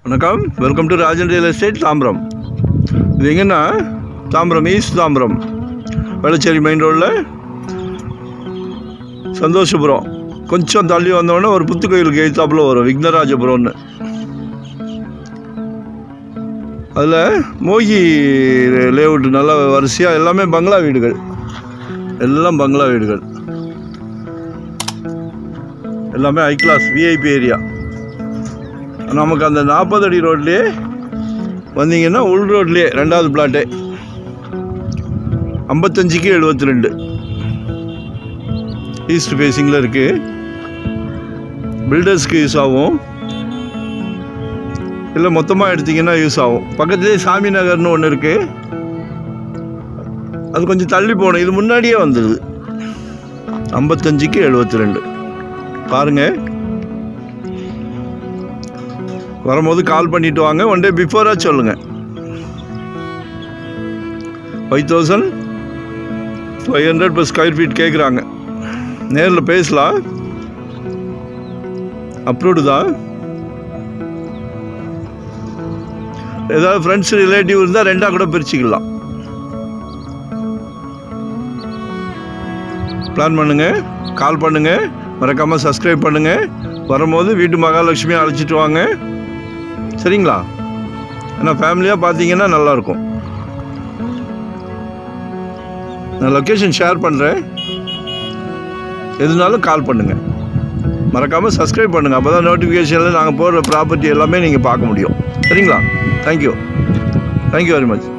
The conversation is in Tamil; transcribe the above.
வணக்கம் welcome to Rajan real estate Tambaram இது எங்கன்னா தாம்பரம் ஈஸ்ட் தாம்பரம் வேளச்சேரி மெயின் ரோட்டில் சந்தோஷபுரம் கொஞ்சம் தள்ளி வந்தோடனே ஒரு புத்து கோயிலுக்கு எழுத்தாப்புல வரும் விக்னராஜபுரம்னு அதில் மோகி லேஅவுட் நல்லா வரிசையாக எல்லாமே பங்களா வீடுகள் எல்லாம் பங்களா வீடுகள் எல்லாமே ஹை கிளாஸ் விஐபி ஏரியா நமக்கு அந்த நாற்பது அடி ரோட்லேயே வந்தீங்கன்னா உள் ரோட்லேயே ரெண்டாவது பிளாட்டே ஐம்பத்தஞ்சுக்கு எழுபத்தி ரெண்டு ஈஸ்ட் ஃபேஸிங்கில் இருக்குது பில்டர்ஸ்க்கு யூஸ் ஆகும் இல்லை மொத்தமாக எடுத்தீங்கன்னா யூஸ் ஆகும் பக்கத்துலேயே சாமி நகர்னு ஒன்று இருக்குது அது கொஞ்சம் தள்ளி போகணும் இது முன்னாடியே வந்துடுது ஐம்பத்தஞ்சுக்கு எழுபத்தி ரெண்டு பாருங்கள் வரும்போது கால் பண்ணிட்டு வாங்க ஒன் டே பிஃபோராக சொல்லுங்கள் five thousand five hundred per square feet கேட்குறாங்க நேரில் பேசலாம் அப்ரூவ்டு தான் ஏதாவது ஃப்ரெண்ட்ஸ் ரிலேட்டிவ் இருந்தால் ரெண்டாக கூட பிரிச்சுக்கலாம் பிளான் பண்ணுங்கள் கால் பண்ணுங்கள் மறக்காமல் சப்ஸ்கிரைப் பண்ணுங்கள் வரும்போது வீட்டு மகாலட்சுமியை அழைச்சிட்டு வாங்க சரிங்களா ஏன்னா ஃபேமிலியாக பார்த்தீங்கன்னா நல்லாயிருக்கும் நான் லொக்கேஷன் ஷேர் பண்ணுறேன் எதுனாலும் கால் பண்ணுங்கள் மறக்காமல் சப்ஸ்கிரைப் பண்ணுங்கள் அப்போ தான் நோட்டிஃபிகேஷனில் நாங்கள் போடுற ப்ராப்பர்ட்டி எல்லாமே நீங்கள் பார்க்க முடியும் சரிங்களா தேங்க்யூ தேங்க்யூ வெரி மச்